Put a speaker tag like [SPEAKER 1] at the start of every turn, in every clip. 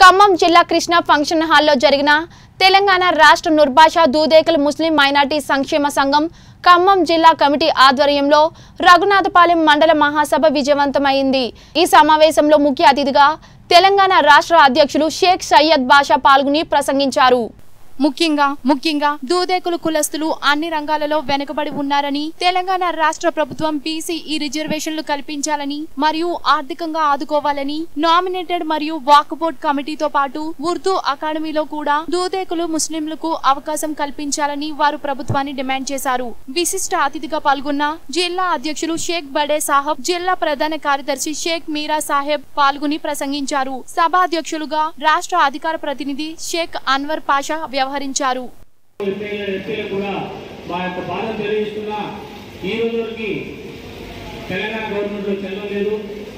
[SPEAKER 1] ఖమ్మం జిల్లా కృష్ణ ఫంక్షన్ హాల్లో జరిగిన తెలంగాణ రాష్ట్ర నుర్భాష దూదేకల్ ముస్లిం మైనార్టీ సంక్షేమ సంఘం ఖమ్మం జిల్లా కమిటీ ఆధ్వర్యంలో రఘునాథపాలెం మండల మహాసభ విజయవంతమైంది ఈ సమావేశంలో ముఖ్య అతిథిగా తెలంగాణ రాష్ట్ర అధ్యక్షులు షేక్ సయ్యద్ బాషా పాల్గొని ప్రసంగించారు ముఖ్యంగా ముఖ్యంగా దూదేకులు కులస్తులు అన్ని రంగాలలో వెనుకబడి ఉన్నారని తెలంగాణ రాష్ట్ర ప్రభుత్వం బీసీ ఈ రిజర్వేషన్లు కల్పించాలని మరియు ఆర్థికంగా ఆదుకోవాలని నామినేటెడ్ మరియు వాక్బోర్డ్ కమిటీతో పాటు ఉర్దూ అకాడమీలో కూడా దూదేకులు ముస్లింలకు అవకాశం కల్పించాలని వారు ప్రభుత్వాన్ని డిమాండ్ చేశారు విశిష్ట అతిథిగా పాల్గొన్న జిల్లా అధ్యక్షులు షేక్ బడే సాహబ్ జిల్లా ప్రధాన కార్యదర్శి షేక్ మీరా సాహెబ్ పాల్గొని ప్రసంగించారు సభ అధ్యక్షులుగా రాష్ట్ర అధికార ప్రతినిధి షేక్ అన్వర్ పాషా వ్యవహరించారు
[SPEAKER 2] ఎమ్మెల్యే ఎంపీలకు కూడా మా యొక్క బాధ తెలియజేస్తున్నా ఈ రోజు వరకు తెలంగాణ గవర్నమెంట్లో చెల్లలేదు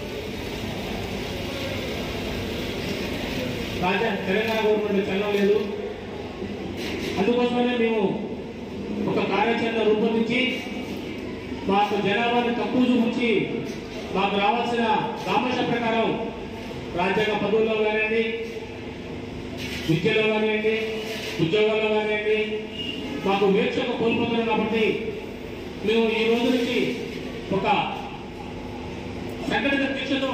[SPEAKER 2] రాజా తెలంగాణ గవర్నమెంట్ చెల్లలేదు అందుకోసమనే మేము ఒక కార్యాచరణ రూపొందించి మాకు జనాభాని తక్కువ చూపించి మాకు రావాల్సిన రామశ ప్రకారం రాజ్యాంగ పదవుల్లో కానివ్వండి విద్యలో కానివ్వండి ఉద్యోగాల్లో కానివ్వండి మాకు వీక్షక కోల్పోతున్నాం కాబట్టి మేము ఈ రోజు నుంచి ఒక సంఘటిత దీక్షతో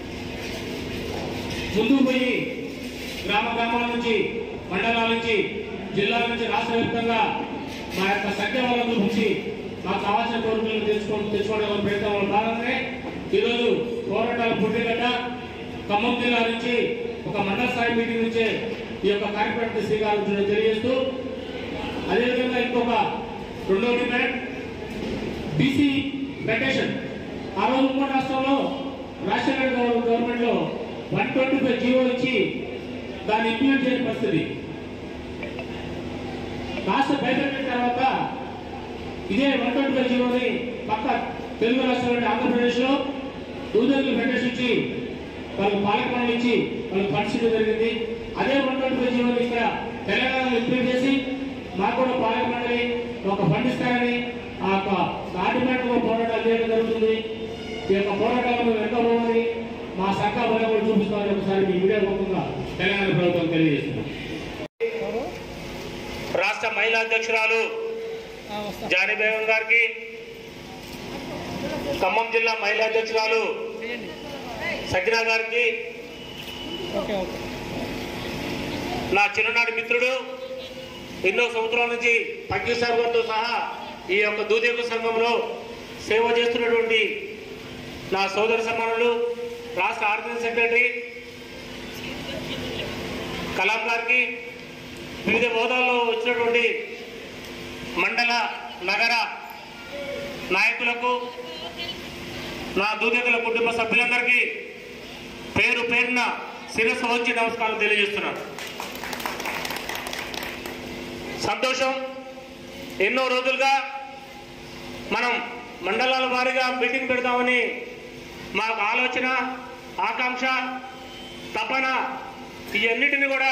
[SPEAKER 2] ముందుకు పోయి గ్రామ గ్రామాల నుంచి మండలాల నుంచి జిల్లాల నుంచి రాష్ట్ర వ్యాప్తంగా మా యొక్క సంఖ్య వాళ్ళ చూపించి మాకు కావాల్సిన కోరికలను తెచ్చుకోవడం తెచ్చుకోవడం ప్రయత్నంలో భాగంగానే ఈరోజు పోరాటాల పుట్టిగడ్డ ఖమ్మం జిల్లా నుంచి ఒక మండల స్థాయి మీటింగ్ నుంచే ఈ యొక్క కార్యక్రమానికి శ్రీకారం చుట్టడం తెలియజేస్తూ అదేవిధంగా ఇంకొక రెండో డిమాండ్ బీసీ వెకేషన్ ఆ రోజు ఉమ్మడి రాష్ట్రంలో రాజశేఖర గవర్నమెంట్ లో వన్ ట్వంటీ ఫైవ్ జీవో ఇచ్చి దాన్ని ఇంప్లిమెంట్ చేయని పరిస్థితి రాష్ట్ర బయటపెట్టిన తర్వాత ఇదే వన్ ట్వంటీ ఫైవ్ జీవోని పక్క తెలుగు రాష్ట్రాలు ఆంధ్రప్రదేశ్ లో దూదర్లు వెంకటేష్ ఇచ్చి వాళ్ళకి పాలక మండలి ఇచ్చి వాళ్ళకి పరిస్థితి జరిగింది అదే వన్ ట్వంటీ ఫైవ్ జీవోని ఇక్కడ తెలంగాణలో ఇంప్లిమెంట్ చేసి మాకు కూడా పాలక మండలి ఒక ఫండ్ ఇస్తారని ఆ యొక్క నాటిమెంట్ పోరాటాలు చేయడం జరుగుతుంది ఈ యొక్క పోరాటాలను వెనుకబోమని మా సంఘ బలం కూడా చూపిస్తామని ఒకసారి మీ మీడియా ముఖంగా తెలంగాణ ప్రభుత్వం తెలియజేస్తుంది రాష్ట్ర మహిళా అధ్యక్షురాలు జానీ బేగం గారికి ఖమ్మం జిల్లా మహిళా అధ్యక్షురాలు సజ్జనా గారికి నా చిన్ననాటి మిత్రుడు ఎన్నో సంవత్సరాల నుంచి పక్కిసార్ గారితో సహా ఈ యొక్క దూదేకు సంఘంలో సేవ చేస్తున్నటువంటి నా సోదర సమానులు రాష్ట్ర ఆర్థిక సెక్రటరీ కలాం గారికి వివిధ హోదాల్లో వచ్చినటువంటి మండల నగర నాయకులకు నా దూదేకుల కుటుంబ సభ్యులందరికీ పేరు పేరున శిరస్సు వచ్చి నమస్కారం తెలియజేస్తున్నాను సంతోషం ఎన్నో రోజులుగా మనం మండలాల వారీగా మీటింగ్ పెడదామని మాకు ఆలోచన ఆకాంక్ష తపన ఇవన్నిటిని కూడా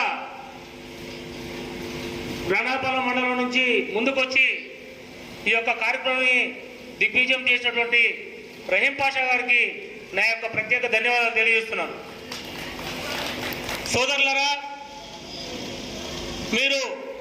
[SPEAKER 2] గ్రణాపాలెం మండలం నుంచి ముందుకొచ్చి ఈ యొక్క కార్యక్రమాన్ని దిగ్విజయం చేసినటువంటి రహీం పాషా గారికి నా యొక్క ప్రత్యేక ధన్యవాదాలు తెలియజేస్తున్నాను సోదరులరా మీరు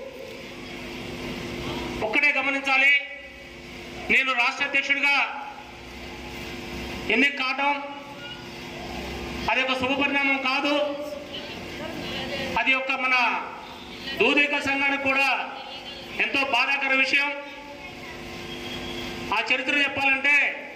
[SPEAKER 2] ఒక్కటే గమనించాలి నేను రాష్ట్ర అధ్యక్షుడిగా ఎన్నిక కావటం అది ఒక శుభ పరిణామం కాదు అది ఒక మన దూదేక సంఘానికి కూడా ఎంతో బాధాకర విషయం ఆ చరిత్ర చెప్పాలంటే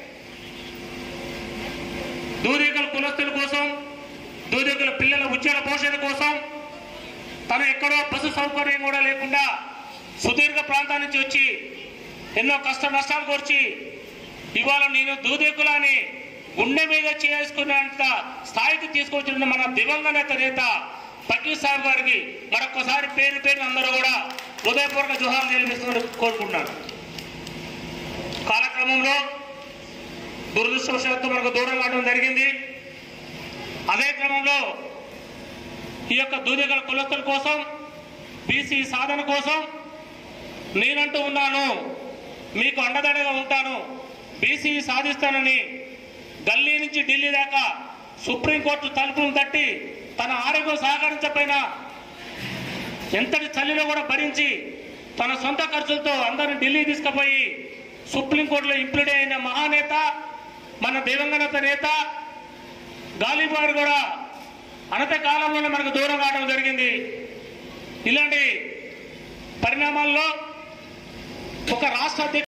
[SPEAKER 2] దూదేకల కులస్తుల కోసం దూదేకల పిల్లల ఉజ్వల పోషణ కోసం తను ఎక్కడో బస్సు సౌకర్యం కూడా లేకుండా సుదీర్ఘ ప్రాంతాల నుంచి వచ్చి ఎన్నో కష్ట నష్టాలు కోర్చి ఇవాళ నేను దూదేకులని గుండె మీద చేసుకున్నంత స్థాయికి తీసుకొచ్చిన మన దివంగత నేత ఫకీర్ సాహెబ్ గారికి మరొకసారి పేరు పేరు అందరూ కూడా హృదయపూర్వక జుహాలు నిలిపిస్తున్నారు కోరుకుంటున్నాను కాలక్రమంలో దురదృష్టవశాత్తు మనకు దూరం కావడం జరిగింది అదే క్రమంలో ఈ యొక్క దూదేగల కులస్తుల కోసం బీసీ సాధన కోసం నేనంటూ ఉన్నాను మీకు అండదండగా ఉంటాను బీసీ సాధిస్తానని గల్లీ నుంచి ఢిల్లీ దాకా సుప్రీంకోర్టు తలుపులను తట్టి తన ఆరోగ్యం సహకరించకపోయినా ఎంతటి చలిలో కూడా భరించి తన సొంత ఖర్చులతో అందరిని ఢిల్లీ తీసుకుపోయి సుప్రీంకోర్టులో ఇంప్లీడ్ అయిన మహానేత మన దివంగత నేత గాలిబార్ కూడా అనత కాలంలోనే మనకు దూరం కావడం జరిగింది ఇలాంటి పరిణామాల్లో ఒక రాష్ట్ర అధ్యక్షుడు